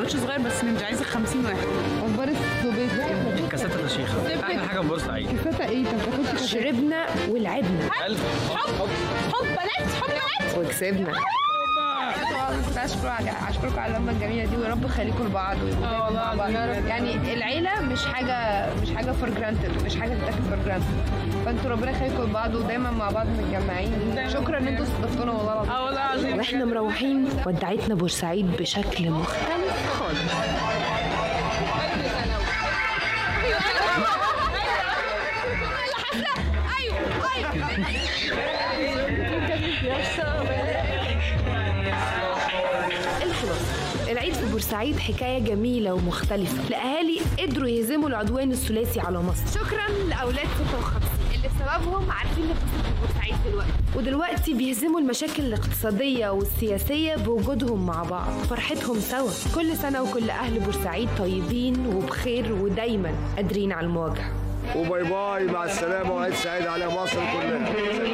كوتش صغير بس من عايزه 50 واحد اخبار السوبيت ايه كاسات الرشيخة أحلى حاجة في بورسعيد كاساتها ايه طب تاخدش كاسات شربنا ولعبنا حلو حب بنات حب بنات وكسبنا كنت اشكركم اشكركم على اللمه الجميله دي ويا رب يخليكم لبعض ويبقوا اه والله مع بعض. العظيم. يعني العيله مش حاجه مش حاجه فور جرانتد مش حاجه تتاخد فور جرانتد فانتوا ربنا يخليكم لبعض ودايما مع بعض متجمعين شكرا ان انتوا استضفتونا والله العظيم اه والله العظيم واحنا مروحين ودعتنا بورسعيد بشكل مختلف خالص الخلاصة العيد في بورسعيد حكاية جميلة ومختلفة الأهالي قدروا يهزموا العدوان الثلاثي على مصر شكرا لأولاد 56 اللي بسببهم عارفين نفوسهم في بورسعيد دلوقتي ودلوقتي بيهزموا المشاكل الاقتصادية والسياسية بوجودهم مع بعض فرحتهم سوا كل سنة وكل أهل بورسعيد طيبين وبخير ودايما قادرين على المواجهة وباي باي مع السلامه وعيد سعيد على مصر كلها